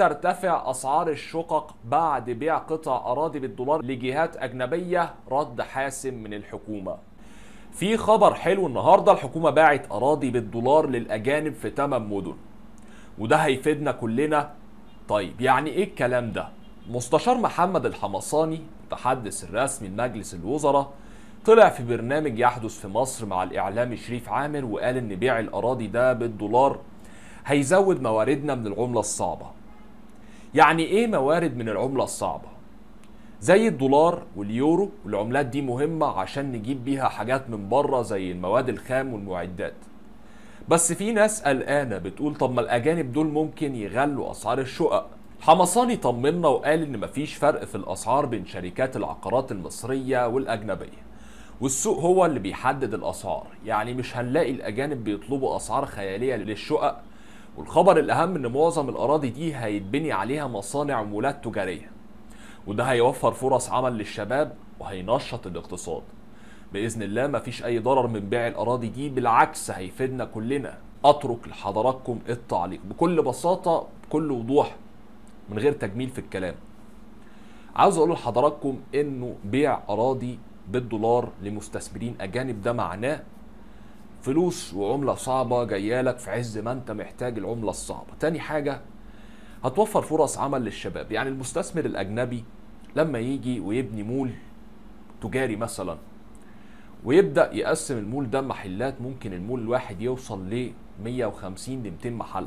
ترتفع أسعار الشقق بعد بيع قطع أراضي بالدولار لجهات أجنبية رد حاسم من الحكومة في خبر حلو النهاردة الحكومة باعت أراضي بالدولار للأجانب في 8 مدن وده هيفيدنا كلنا طيب يعني إيه الكلام ده؟ مستشار محمد الحمصاني المتحدث الرسمي لمجلس الوزراء طلع في برنامج يحدث في مصر مع الإعلامي شريف عامر وقال إن بيع الأراضي ده بالدولار هيزود مواردنا من العملة الصعبة يعني إيه موارد من العملة الصعبة؟ زي الدولار واليورو والعملات دي مهمة عشان نجيب بيها حاجات من بره زي المواد الخام والمعدات بس في ناس قلقانة بتقول طب ما الأجانب دول ممكن يغلوا أسعار الشقق حمصاني طمنا وقال إن مفيش فرق في الأسعار بين شركات العقارات المصرية والأجنبية والسوق هو اللي بيحدد الأسعار يعني مش هنلاقي الأجانب بيطلبوا أسعار خيالية للشقق والخبر الأهم إن معظم الأراضي دي هيتبني عليها مصانع ومولات تجارية وده هيوفر فرص عمل للشباب وهينشط الاقتصاد باذن الله مفيش اي ضرر من بيع الاراضي دي بالعكس هيفيدنا كلنا اترك لحضراتكم التعليق بكل بساطه بكل وضوح من غير تجميل في الكلام عاوز اقول لحضراتكم انه بيع اراضي بالدولار لمستثمرين اجانب ده معناه فلوس وعمله صعبه جايالك في عز ما انت محتاج العمله الصعبه تاني حاجه هتوفر فرص عمل للشباب يعني المستثمر الاجنبي لما يجي ويبني مول تجاري مثلا ويبدا يقسم المول ده محلات ممكن المول الواحد يوصل ل 150 ل 200 محل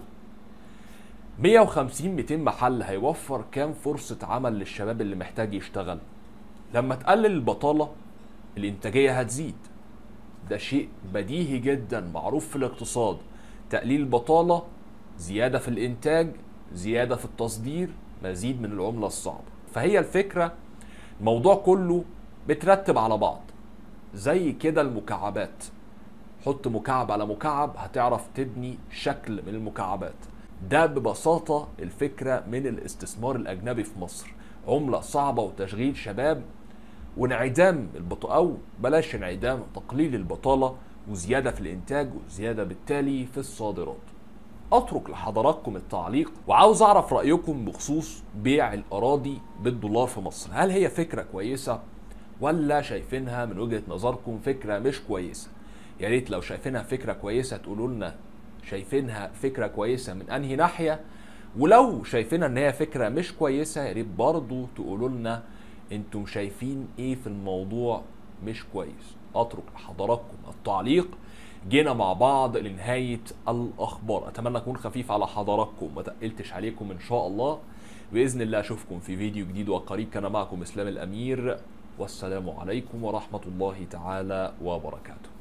150 200 محل هيوفر كام فرصه عمل للشباب اللي محتاج يشتغل لما تقلل البطاله الانتاجيه هتزيد ده شيء بديهي جدا معروف في الاقتصاد تقليل البطاله زياده في الانتاج زيادة في التصدير مزيد من العملة الصعبة فهي الفكرة الموضوع كله بترتب على بعض زي كده المكعبات حط مكعب على مكعب هتعرف تبني شكل من المكعبات ده ببساطة الفكرة من الاستثمار الأجنبي في مصر عملة صعبة وتشغيل شباب وانعدام البطالة أو بلاش انعدام تقليل البطالة وزيادة في الإنتاج وزيادة بالتالي في الصادرات اترك لحضراتكم التعليق وعاوز اعرف رايكم بخصوص بيع الاراضي بالدولار في مصر هل هي فكره كويسه ولا شايفينها من وجهه نظركم فكره مش كويسه يا ريت لو شايفينها فكره كويسه تقولوا لنا شايفينها فكره كويسه من انهي ناحيه ولو شايفينها ان هي فكره مش كويسه يا ريت برضه تقولوا لنا انتم شايفين ايه في الموضوع مش كويس اترك لحضراتكم التعليق جينا مع بعض لنهاية الأخبار أتمنى أكون خفيف على حضراتكم ما تقلتش عليكم إن شاء الله بإذن الله أشوفكم في فيديو جديد وقريب كان معكم إسلام الأمير والسلام عليكم ورحمة الله تعالى وبركاته